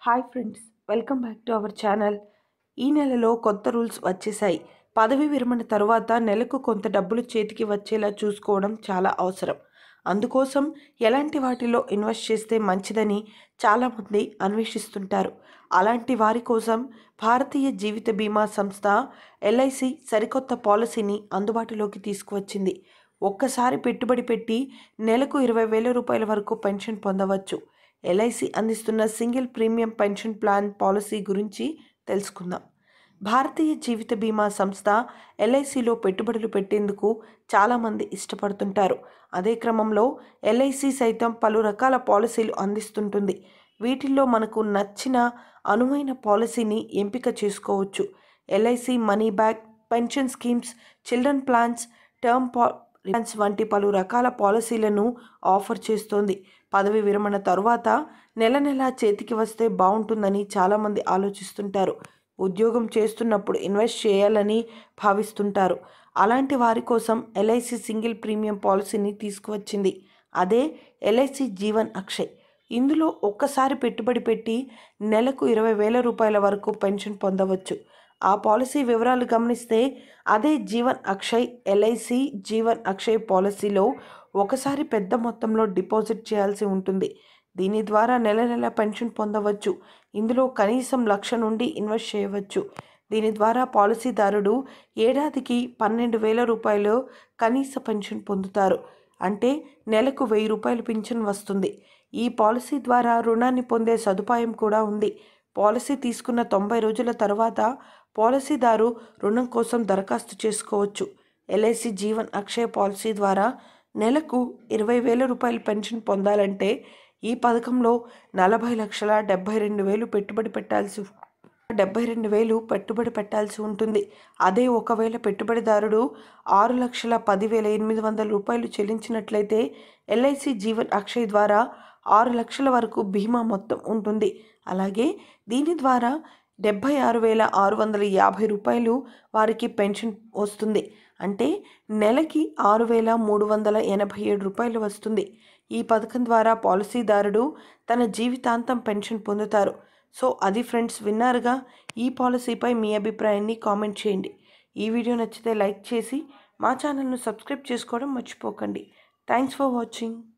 hi friends welcome back to our channel ఈ నెలలో కొత్త రూల్స్ వచ్చేసాయి పదవి విరమణ తరువాత నెలకు కొంత డబ్బులు చేతికి వచ్చేలా చూసుకోవడం చాలా అవసరం అందుకోసం ఎలాంటి వాటిలో ఇన్వెస్ట్ చేస్తే మంచిదని చాలామంది అన్వేషిస్తుంటారు అలాంటి వారి కోసం భారతీయ జీవిత బీమా సంస్థ ఎల్ఐసి సరికొత్త పాలసీని అందుబాటులోకి తీసుకువచ్చింది ఒక్కసారి పెట్టుబడి పెట్టి నెలకు ఇరవై వేల రూపాయల వరకు పెన్షన్ పొందవచ్చు ఎల్ఐసి అందిస్తున్న single premium pension plan policy గురించి తెలుసుకుందాం భారతీయ జీవిత బీమా సంస్థ ఎల్ఐసిలో పెట్టుబడులు పెట్టేందుకు చాలామంది ఇష్టపడుతుంటారు అదే క్రమంలో ఎల్ఐసి సైతం పలు రకాల పాలసీలు అందిస్తుంటుంది వీటిల్లో మనకు నచ్చిన అనువైన పాలసీని ఎంపిక చేసుకోవచ్చు LIC money back pension schemes children plans term పా ప్లాన్స్ వంటి పలు రకాల పాలసీలను ఆఫర్ చేస్తోంది పదవి విరమణ తరువాత నెల నెలా చేతికి వస్తే బాగుంటుందని చాలామంది ఆలోచిస్తుంటారు ఉద్యోగం చేస్తున్నప్పుడు ఇన్వెస్ట్ చేయాలని భావిస్తుంటారు అలాంటి వారి కోసం ఎల్ఐసి సింగిల్ ప్రీమియం పాలసీని తీసుకువచ్చింది అదే ఎల్ఐసి జీవన్ అక్షయ్ ఇందులో ఒక్కసారి పెట్టుబడి పెట్టి నెలకు ఇరవై వేల రూపాయల వరకు పెన్షన్ పొందవచ్చు ఆ పాలసీ వివరాలు గమనిస్తే అదే జీవన్ అక్షయ్ ఎల్ఐసి జీవన్ అక్షయ్ పాలసీలో ఒకసారి పెద్ద మొత్తంలో డిపాజిట్ చేయాల్సి ఉంటుంది దీని ద్వారా నెల నెల పెన్షన్ పొందవచ్చు ఇందులో కనీసం లక్ష నుండి ఇన్వెస్ట్ చేయవచ్చు దీని ద్వారా పాలసీదారుడు ఏడాదికి పన్నెండు వేల రూపాయలు కనీస పెన్షన్ పొందుతారు అంటే నెలకు వెయ్యి రూపాయలు పింఛన్ వస్తుంది ఈ పాలసీ ద్వారా రుణాన్ని పొందే సదుపాయం కూడా ఉంది పాలసీ తీసుకున్న తొంభై రోజుల తర్వాత పాలసీదారు రుణం కోసం దరఖాస్తు చేసుకోవచ్చు ఎల్ఐసి జీవన్ అక్షయ పాలసీ ద్వారా నెలకు ఇరవై వేల రూపాయల పెన్షన్ పొందాలంటే ఈ పథకంలో నలభై లక్షల డెబ్బై రెండు వేలు పెట్టుబడి పెట్టాల్సి డెబ్బై రెండు వేలు పెట్టుబడి పెట్టాల్సి ఉంటుంది అదే ఒకవేళ పెట్టుబడిదారుడు ఆరు లక్షల పదివేల ఎనిమిది వందల రూపాయలు చెల్లించినట్లయితే ఎల్ఐసి జీవన్ అక్షయ్ ద్వారా ఆరు లక్షల వరకు బీమా మొత్తం ఉంటుంది అలాగే దీని ద్వారా డెబ్బై ఆరు వేల ఆరు వందల యాభై రూపాయలు వారికి పెన్షన్ వస్తుంది అంటే నెలకి ఆరు వేల మూడు వందల ఎనభై ఏడు రూపాయలు వస్తుంది ఈ పథకం ద్వారా పాలసీదారుడు తన జీవితాంతం పెన్షన్ పొందుతారు సో అది ఫ్రెండ్స్ విన్నారుగా ఈ పాలసీపై మీ అభిప్రాయాన్ని కామెంట్ చేయండి ఈ వీడియో నచ్చితే లైక్ చేసి మా ఛానల్ను సబ్స్క్రైబ్ చేసుకోవడం మర్చిపోకండి థ్యాంక్స్ ఫర్ వాచింగ్